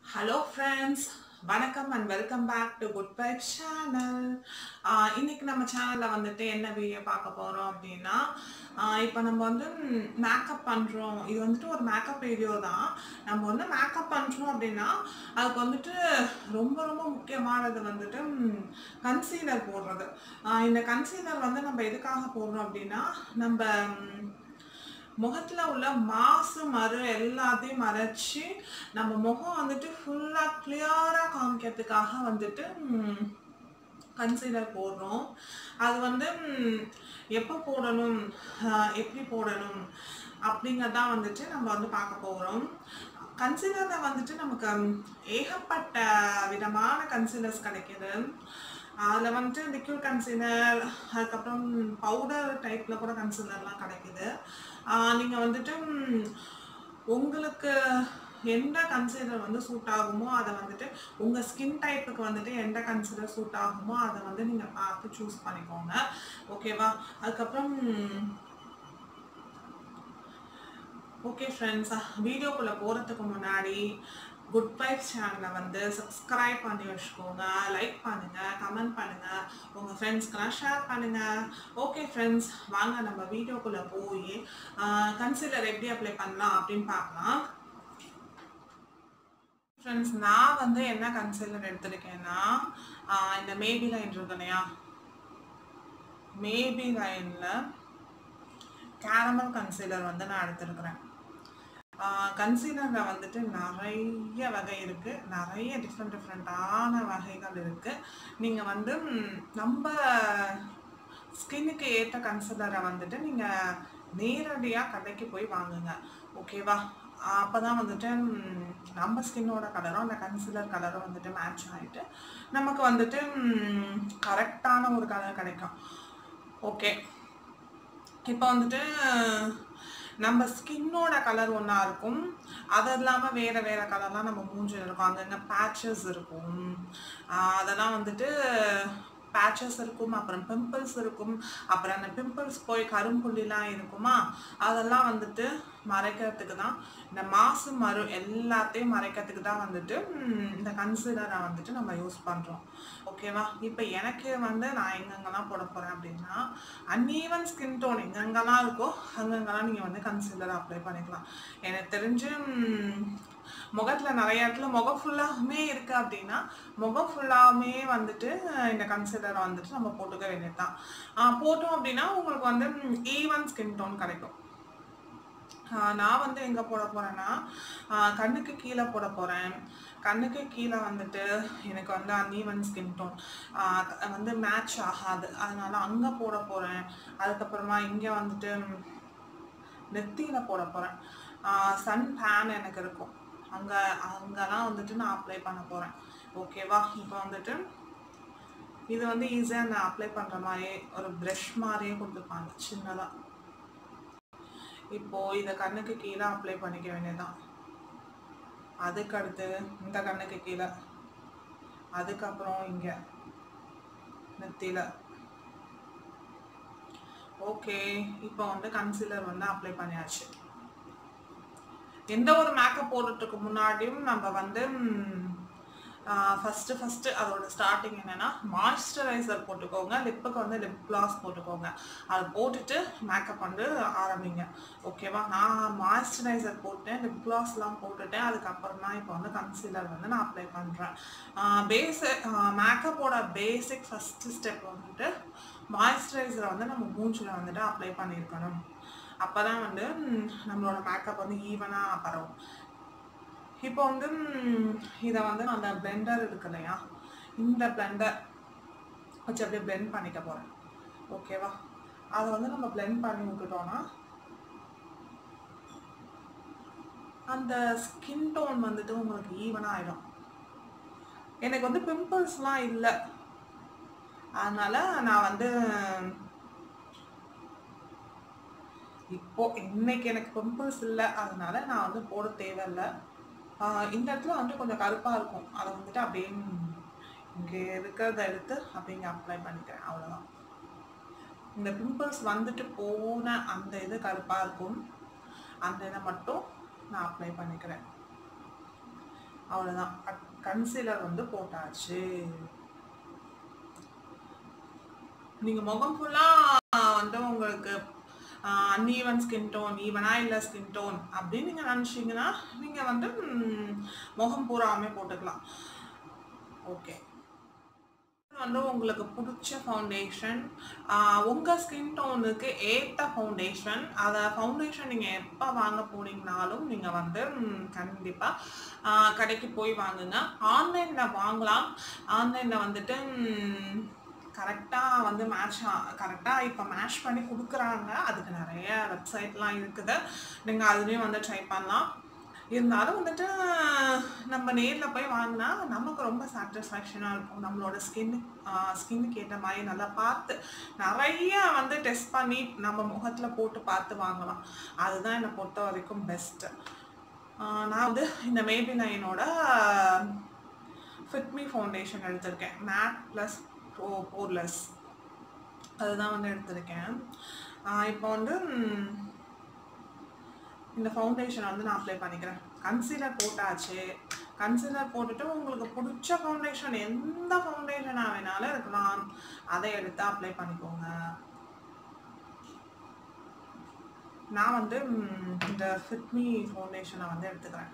hello friends வணக்கம் and welcome back to good vibe channel இன்னைக்கு நம்ம சேனலில் வந்துட்டு என்ன வீடியோ பார்க்க போகிறோம் அப்படின்னா இப்போ நம்ம வந்து மேக்கப் பண்ணுறோம் இது வந்துட்டு ஒரு மேக்கப் வீடியோ தான் நம்ம வந்து மேக்கப் பண்ணுறோம் அப்படின்னா அதுக்கு வந்துட்டு ரொம்ப ரொம்ப முக்கியமானது வந்துட்டு கன்சீலர் போடுறது ஆஹ் இந்த கன்சீலர் வந்து நம்ம எதுக்காக போடுறோம் அப்படின்னா நம்ம ம், முகத்துல உள்ள மாசு மறு எல்லாத்தையும் மறைச்சு நம்ம முகம் வந்துட்டு ஃபுல்லா கிளியரா காமிக்கிறதுக்காக வந்துட்டு கன்சீலர் போடுறோம் அது வந்து ம், எப்போ போடணும் ஆஹ் எப்படி போடணும் அப்படிங்கறதான் வந்துட்டு நம்ம வந்து பார்க்க போகிறோம் கன்சீலரில் வந்துட்டு நமக்கு ம், ஏகப்பட்ட விதமான கன்சீலர்ஸ் கிடைக்குது அதில் வந்துட்டு லிக்விட் கன்சீலர் அதுக்கப்புறம் பவுடர் டைப்பில் கூட கன்சீலர்லாம் கிடைக்குது நீங்கள் வந்துட்டு ம், உங்களுக்கு எந்த கன்சீலர் வந்து சூட் ஆகுமோ அதை வந்துட்டு உங்கள் ஸ்கின் டைப்புக்கு வந்துட்டு எந்த கன்சீலர் சூட் ஆகுமோ அதை வந்து நீங்கள் பார்த்து சூஸ் பண்ணிக்கோங்க ஓகேவா அதுக்கப்புறம் ஓகே ஃப்ரெண்ட்ஸ் வீடியோக்குள்ளே போகிறதுக்கு முன்னாடி குட் வைப்ஸ் சேனலை வந்து சப்ஸ்கிரைப் பண்ணி வச்சுக்கோங்க லைக் பண்ணுங்கள் கமெண்ட் பண்ணுங்கள் உங்கள் ஃப்ரெண்ட்ஸ்க்கெலாம் ஷேர் பண்ணுங்கள் ஓகே ஃப்ரெண்ட்ஸ் வாங்க நம்ம வீடியோக்குள்ளே போய் கன்சிலர் எப்படி அப்ளை பண்ணலாம் அப்படின்னு பார்க்கலாம் ஃப்ரெண்ட்ஸ் நான் வந்து என்ன கன்சிலர் எடுத்திருக்கேன்னா ஆஹ் இந்த மேபி லைன் இருக்கு இல்லையா மேபி லைனில் கேரமல் கன்சீலர் வந்து நான் எடுத்திருக்கிறேன் கன்சீலரில் வந்துட்டு நிறைய வகை இருக்குது நிறைய டிஃப்ரெண்ட் டிஃப்ரெண்ட்டான வகைகள் இருக்குது நீங்கள் வந்து ம், நம்ம ஸ்கின்னுக்கு ஏற்ற கன்சீலரை வந்துட்டு நீங்கள் நேரடியாக கடைக்கு போய் வாங்குங்க ஓகேவா அப்போ தான் வந்துட்டு ம், நம்ம ஸ்கின்னோட கலரும் அந்த கன்சிலர் கலரும் வந்துட்டு மேட்ச் ஆகிட்டு நமக்கு வந்துட்டு கரெக்டான ஒரு கலர் கிடைக்கும் ஓகே இப்போ வந்துட்டு நம்ம ஸ்கின்னோட கலர் ஒன்றா இருக்கும் அது இல்லாமல் வேறு வேறு கலர்லாம் நம்ம மூஞ்சில் இருக்கும் அங்கங்கே பேச்சஸ் இருக்கும் ஆஹ் அதெல்லாம் வந்துட்டு பேச்சஸ் இருக்கும் அப்புறம் பிம்பிள்ஸ் இருக்கும் அப்புறம் அந்த பிம்பிள்ஸ் போய் கரும்புள்ளிலாம் இருக்குமா அதெல்லாம் வந்துட்டு மறைக்கிறதுக்கு தான் இந்த மாசு மறு எல்லாத்தையும் மறைக்கிறதுக்கு தான் வந்துட்டு ம், இந்த கன்சிலரை வந்துட்டு நம்ம யூஸ் பண்ணுறோம் ஓகேவா இப்போ எனக்கு வந்து நான் எங்கெங்கெல்லாம் போட போகிறேன் அப்படின்னா அன்ஈவன் ஸ்கின் டோன் எங்கெங்கெல்லாம் இருக்கோ அங்கங்கெல்லாம் நீங்கள் வந்து கன்சிலர் அப்ளை பண்ணிக்கலாம் எனக்கு தெரிஞ்சு ம், முகத்துல நிறைய இடத்துல முகம் ஃபுல்லாகவுமே இருக்கு அப்படின்னா முகம் ஃபுல்லாகவுமே வந்துட்டு அஹ், இந்த கன்சிலரை வந்துட்டு நம்ம போட்டுக்க வேண்டியதுதான் ஆஹ் போட்டோம் அப்படின்னா உங்களுக்கு வந்து ஈவன் ஸ்கின் டோன் கிடைக்கும் ஆஹ் நான் வந்து எங்கே போட போகிறேன்னா கண்ணுக்கு கீழே போட போகிறேன் கண்ணுக்கு கீழே வந்துட்டு எனக்கு வந்து அன்ஈவன் ஸ்கின் டோன் வந்து மேட்ச் ஆகாது அதனால அங்கே போட போகிறேன் அதுக்கப்புறமா இங்கே வந்துட்டு நெத்தியில் போட போகிறேன் சன் டேன் எனக்கு இருக்கும் அங்கே அங்கெல்லாம் வந்துட்டு நான் அப்ளை பண்ண போகிறேன் ஓகேவா இப்போ வந்துட்டு இது வந்து ஈஸியாக நான் அப்ளை பண்ணுற மாதிரியே ஒரு ப்ரஷ் மாதிரியே கொடுத்துருப்பாங்க சின்னதாக இப்போ இதை கண்ணுக்கு கீழே அப்ளை பண்ணிக்க வேண்டியதுதான் அதுக்கு அடுத்து இந்த கண்ணுக்கு கீழே அதுக்கப்புறம் இங்கே நெத்தியில் ஓகே இப்போ வந்து கன்சீலர் வந்து அப்ளை பண்ணியாச்சு எந்த ஒரு மேக்கப் போடுறதுக்கு முன்னாடியும் நம்ம வந்து ஃபஸ்ட்டு ஃபஸ்ட்டு அதோட ஸ்டார்டிங் என்னென்னா மாய்ஸ்சரைசர் போட்டுக்கோங்க லிப்புக்கு வந்து லிப் கிளாஸ் போட்டுக்கோங்க அதை போட்டுட்டு மேக்கப் வந்து ஆரம்பிங்க ஓகேவா நான் மாய்ஸ்சரைசர் போட்டேன் லிப் கிளாஸ்லாம் போட்டுட்டேன் அதுக்கப்புறம் தான் இப்போ வந்து கன்சீலர் வந்து நான் அப்ளை பண்ணுறேன் பேசிக் மேக்கப்போட பேசிக் ஃபஸ்ட்டு ஸ்டெப் வந்துட்டு மாய்ஸ்சரைசரை வந்து நம்ம மூஞ்சில் வந்துட்டு அப்ளை பண்ணியிருக்கணும் அப்போ தான் வந்து ம், நம்மளோட மேக்கப் வந்து ஈவனாக பரவும் இப்போ வந்து ம், இதை வந்து நான் அந்த பிளெண்டர் இருக்கு இல்லையா இந்த பிளெண்டர் வச்சு அப்படியே பிளெண்ட் பண்ணிக்க போகிறேன் ஓகேவா அதை வந்து நம்ம பிளெண்ட் பண்ணி விட்டுட்டோம்னா அந்த ஸ்கின் டோன் வந்துட்டு உங்களுக்கு ஈவனாக ஆகிடும் எனக்கு வந்து பிம்பிள்ஸ்லாம் இல்லை அதனால நான் வந்து இப்போ இன்னைக்கு எனக்கு பிம்பிள்ஸ் இல்லை அதனால நான் வந்து போட தேவையில்லை ஆஹ் இந்த இடத்துல வந்து கொஞ்சம் கருப்பாக இருக்கும் அதை வந்துட்டு அப்படியே இங்கே இருக்கிறத எடுத்து அப்படிங்க அப்ளை பண்ணிக்கிறேன் அவ்வளோதான் இந்த பிம்பிள்ஸ் வந்துட்டு போன அந்த இது கருப்பாக இருக்கும் அந்த இதை மட்டும் நான் அப்ளை பண்ணிக்கிறேன் அவ்வளோதான் கன்சீலர் வந்து போட்டாச்சு நீங்கள் முகம் ஃபுல்லாக வந்து உங்களுக்கு அன்ஈவன் ஸ்கின் டோன் ஈவனா இல்லை ஸ்கின் டோன் அப்படின்னு நீங்கள் நினச்சிங்கன்னா நீங்கள் வந்து ம், முகம் பூராமே போட்டுக்கலாம் ஓகே வந்து உங்களுக்கு பிடிச்ச ஃபவுண்டேஷன் உங்கள் ஸ்கின் டோனுக்கு ஏற்ற ஃபவுண்டேஷன் அதை ஃபவுண்டேஷன் நீங்கள் எப்போ வாங்க போனீங்கனாலும் நீங்கள் வந்து கண்டிப்பாக கடைக்கு போய் வாங்குங்க ஆன்லைனில் வாங்கலாம் ஆன்லைனில் வந்துட்டு கரெக்டாக வந்து மேட்ச் கரெக்டாக இப்போ மேட்ச் பண்ணி கொடுக்குறாங்க அதுக்கு நிறைய வெப்சைட்லாம் இருக்குது நீங்கள் அதுலேயும் வந்து ட்ரை பண்ணலாம் இருந்தாலும் வந்துட்டு நம்ம நேரில் போய் வாங்கினா நமக்கு ரொம்ப சாட்டிஸ்ஃபேக்ஷனாக இருக்கும் நம்மளோட ஸ்கின் ஸ்கின்னுக்கு ஏற்ற மாதிரி நல்லா பார்த்து நிறைய வந்து டெஸ்ட் பண்ணி நம்ம முகத்தில் போட்டு பார்த்து வாங்கலாம் அதுதான் என்னை பொறுத்த வரைக்கும் பெஸ்ட்டு நான் வந்து இந்த மேபிலைனோட ஃபிட்மி ஃபவுண்டேஷன் எடுத்திருக்கேன் மேட் ப்ளஸ் ப்ரோ போர்லெஸ் அதுதான் வந்து எடுத்திருக்கேன் இப்போ வந்து ம், இந்த ஃபவுண்டேஷன் வந்து நான் அப்ளை பண்ணிக்கிறேன் கன்சீலர் போட்டாச்சு கன்சீலர் போட்டுட்டு உங்களுக்கு பிடிச்ச ஃபவுண்டேஷன் எந்த ஃபவுண்டேஷனாக வேணாலும் இருக்கலாம் அதை எடுத்து அப்ளை பண்ணிக்கோங்க நான் வந்து ம், இந்த ஃபிட்மி ஃபவுண்டேஷனை வந்து எடுத்துக்கிறேன்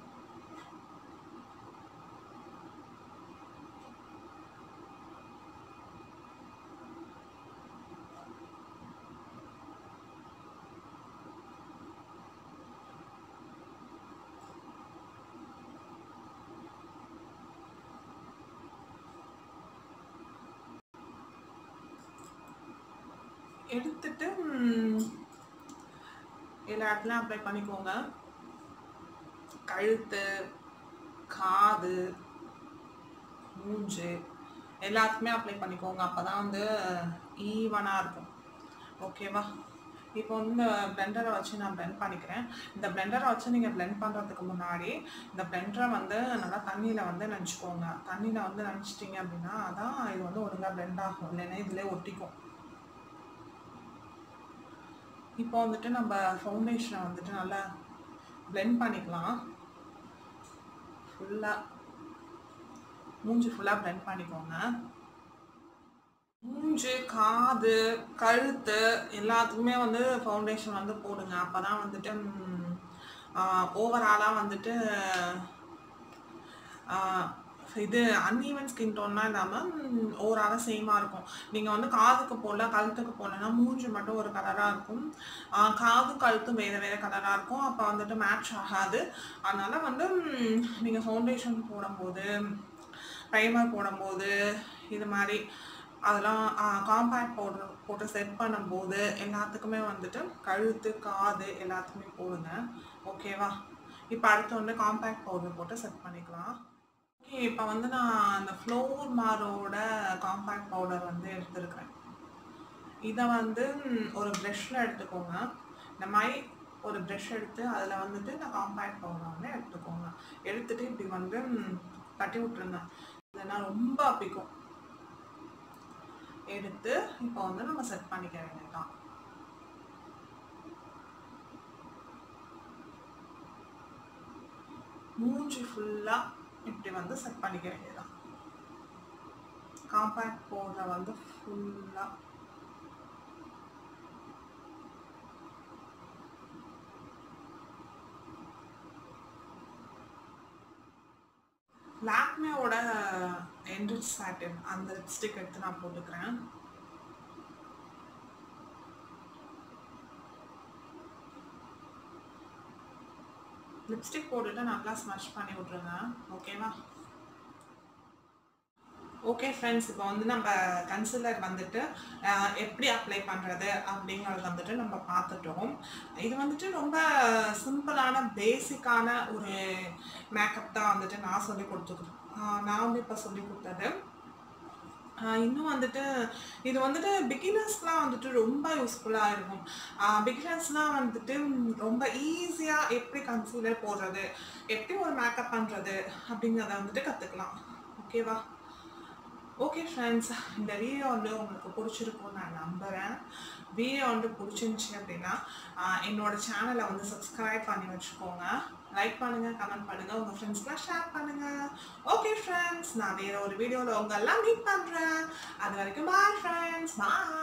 எடுத்துட்டு ம், எல்லா இடத்துலையும் அப்ளை பண்ணிக்கோங்க கழுத்து காது மூஞ்சு எல்லாத்துக்குமே அப்ளை பண்ணிக்கோங்க அப்போ தான் வந்து ஈவனாக இருக்கும் ஓகேவா இப்போ வந்து இந்த பிளெண்டரை வச்சு நான் blend பண்ணிக்கிறேன் இந்த பிளெண்டரை வச்சு நீங்கள் blend பண்ணுறதுக்கு முன்னாடி இந்த பிளெண்டரை வந்து நல்லா தண்ணியில் வந்து நினச்சிக்கோங்க தண்ணியில் வந்து நினச்சிட்டிங்க அப்படின்னா அதான் இது வந்து ஒழுங்காக blend ஆகும் இல்லைன்னா இதிலே ஒட்டிக்கும் இப்போ வந்துட்டு நம்ம ஃபவுண்டேஷனை வந்துட்டு நல்லா blend பண்ணிக்கலாம் ஃபுல்லாக மூஞ்சி ஃபுல்லாக blend பண்ணிக்கோங்க மூஞ்சு காது கழுத்து எல்லாத்துக்குமே வந்து ஃபவுண்டேஷன் வந்து போடுங்க அப்போ தான் வந்துட்டு ஓவராலாக வந்துட்டு ஆஹ், இது அன்ஈவன் ஸ்கின் டோன்லாம் இல்லாமல் ஓவராலாக சேமாக இருக்கும் நீங்கள் வந்து காதுக்கு போடல கழுத்துக்கு போடலன்னா மூஞ்சி மட்டும் ஒரு கலராக இருக்கும் ஆஹ், காது கழுத்தும் வேறு வேறு கலராக இருக்கும் அப்போ வந்துட்டு மேட்ச் ஆகாது அதனால் வந்து நீங்கள் ஃபவுண்டேஷன் போடும்போது ப்ரைமர் போடும்போது இது மாதிரி அதெல்லாம் காம்பேக்ட் பவுடர் போட்டு செட் பண்ணும்போது எல்லாத்துக்குமே வந்துட்டு கழுத்து காது எல்லாத்துக்குமே போடுங்க ஓகேவா இப்போ அடுத்து வந்து காம்பேக்ட் பவுடர் போட்டு செட் பண்ணிக்கலாம் ஓகே இப்போ வந்து நான் அந்த ஃப்ளோர் மாரோட காம்பேக்ட் பவுடர் வந்து எடுத்துருக்கிறேன் இதை வந்து ம், ஒரு ப்ரெஷ்ஷில் எடுத்துக்கோங்க இந்த மாதிரி ஒரு ப்ரெஷ் எடுத்து அதில் வந்துட்டு இந்த காம்பேக்ட் பவுடர் வந்து எடுத்துக்கோங்க எடுத்துட்டு இப்படி வந்து ம், தட்டி விட்டுருங்க இல்லைன்னா ரொம்ப அப்பிக்கும் எடுத்து இப்போ வந்து நம்ம செட் பண்ணிக்க வேண்டியதுதான் மூஞ்சி ஃபுல்லாக இப்படி வந்து செட் பண்ணிக்க வேண்டியதுதான் காம்பேக்ட் பவுடரை வந்து ஃபுல்லாக லாக்மேவோட என்ரிச் சாட்டின் அந்த லிப்ஸ்டிக் எடுத்து நான் போட்டுக்கிறேன் லிப்ஸ்டிக் போட்டுட்டு நல்லா ஸ்மஷ் பண்ணி விட்ருங்க ஓகேவா ஓகே ஃப்ரெண்ட்ஸ் இப்போ வந்து நம்ம கன்சிலர் வந்துட்டு அஹ், எப்படி அப்ளை பண்ணுறது அப்படிங்கிறது வந்துட்டு நம்ம பார்த்துட்டோம் இது வந்துட்டு ரொம்ப சிம்பிளான பேசிக்கான ஒரு மேக்கப் தான் வந்துட்டு நான் சொல்லி கொடுத்துக்கிறேன் நான் வந்து இப்போ சொல்லி கொடுத்தது ஆஹ் இன்னும் வந்துட்டு இது வந்துட்டு பிகினர்ஸ்லாம் வந்துட்டு ரொம்ப யூஸ்ஃபுல்லாக இருக்கும் பிகினர்ஸ்லாம் வந்துட்டு ம், ரொம்ப ஈஸியாக எப்படி கன்சீலர் போடுறது எப்படி ஒரு மேக்கப் பண்ணுறது அப்படிங்கிறத வந்துட்டு கற்றுக்கலாம் ஓகேவா ஓகே ஃப்ரெண்ட்ஸ் இந்த வீடியோ வந்து உங்களுக்கு பிடிச்சிருக்கும்னு நான் நம்புகிறேன் வீடியோ வந்து பிடிச்சிருந்துச்சி அப்படின்னா ஆஹ் என்னோட சேனலை வந்து சப்ஸ்கிரைப் பண்ணி வச்சுக்கோங்க லைக் பண்ணுங்கள் கமெண்ட் பண்ணுங்கள் உங்கள் ஃப்ரெண்ட்ஸ்க்குலாம் ஷேர் பண்ணுங்கள் ஓகே ஃப்ரெண்ட்ஸ் நான் வேறு ஒரு வீடியோவில் உங்க எல்லாம் மீட் பண்ணுறேன் அது வரைக்கும் பாய் ஃப்ரெண்ட்ஸ் பாய்